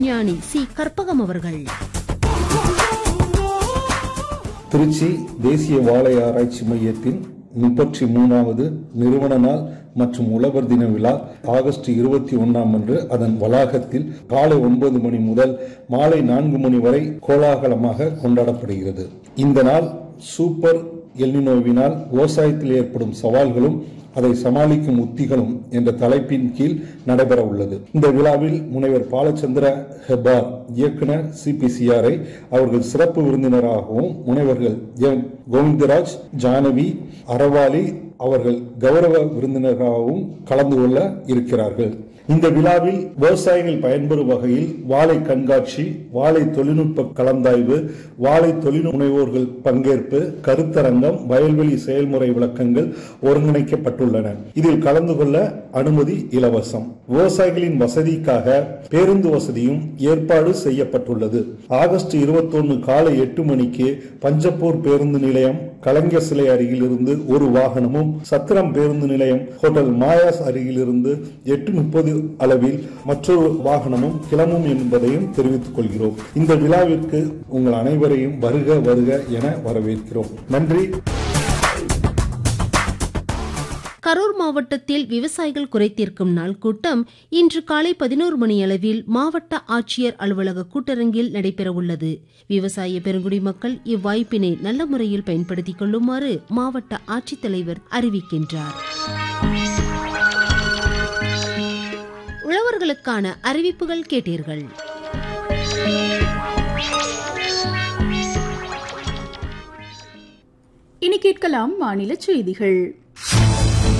ஞானி சி கற்பகம் அவர்கள் திருச்சி தேசிய வாழை ஆராய்ச்சி மையத்தின் முப்பத்தி மூணாவது நிறுவன நாள் மற்றும் உழவர் தின விழா ஆகஸ்ட் இருபத்தி ஒன்னாம் அன்று அதன் வளாகத்தில் காலை ஒன்பது மணி முதல் மாலை நான்கு மணி வரை கோலாகலமாக கொண்டாடப்படுகிறது இந்த நாள் சூப்பர் எல்னினோவினால் விவசாயத்தில் ஏற்படும் சவால்களும் அதை சமாளிக்கும் உத்திகளும் என்ற தலைப்பின் கீழ் நடைபெற உள்ளது இந்த விழாவில் முனைவர் பாலச்சந்திர ஹெபார் இயக்குனர் சிபிசிஆரை அவர்கள் சிறப்பு விருந்தினராகவும் முனைவர்கள் எம் கோவிந்தராஜ் ஜானவி அறவாளி அவர்கள் கௌரவ விருந்தினராகவும் கலந்து கொள்ள இருக்கிறார்கள் இந்த விழாவில் விவசாயிகள் பயன்பெறும் வகையில் வாழை கண்காட்சி வாழை தொழில்நுட்ப கலந்தாய்வு வாழை தொழில் முனைவோர்கள் பங்கேற்பு கருத்தரங்கம் வயல்வெளி செயல்முறை விளக்கங்கள் ஒருங்கிணைக்கப்பட்டுள்ளன இதில் கலந்து கொள்ள அனுமதி இலவசம் விவசாயிகளின் வசதிக்காக பேருந்து வசதியும் ஏற்பாடு செய்யப்பட்டுள்ளது ஆகஸ்ட் இருபத்தொன்னு காலை எட்டு மணிக்கு பஞ்சப்பூர் பேருந்து நிலையம் கலைஞர் சிலை அருகிலிருந்து ஒரு வாகனமும் சத்திரம் பேருந்து நிலையம் ஹோட்டல் மாயாஸ் அருகிலிருந்து எட்டு முப்பது அளவில் மற்றொரு வாகனமும் கிளம்பும் என்பதையும் தெரிவித்துக் கொள்கிறோம் இந்த விழாவிற்கு உங்கள் அனைவரையும் வருக வருக என வரவேற்கிறோம் நன்றி கரூர் மாவட்டத்தில் விவசாயிகள் குறைதீர்க்கும் நாள் கூட்டம் இன்று காலை பதினோரு மணி அளவில் மாவட்ட ஆட்சியர் அலுவலக கூட்டரங்கில் நடைபெறவுள்ளது விவசாய பெருங்குடி மக்கள் இவ்வாய்ப்பினை நல்ல முறையில் பயன்படுத்திக் கொள்ளுமாறு மாவட்ட ஆட்சித்தலைவர் அறிவிக்கின்றார் உழவர்களுக்கான அறிவிப்புகள் கேட்டீர்கள் இனி கேட்கலாம் மாநில செய்திகள்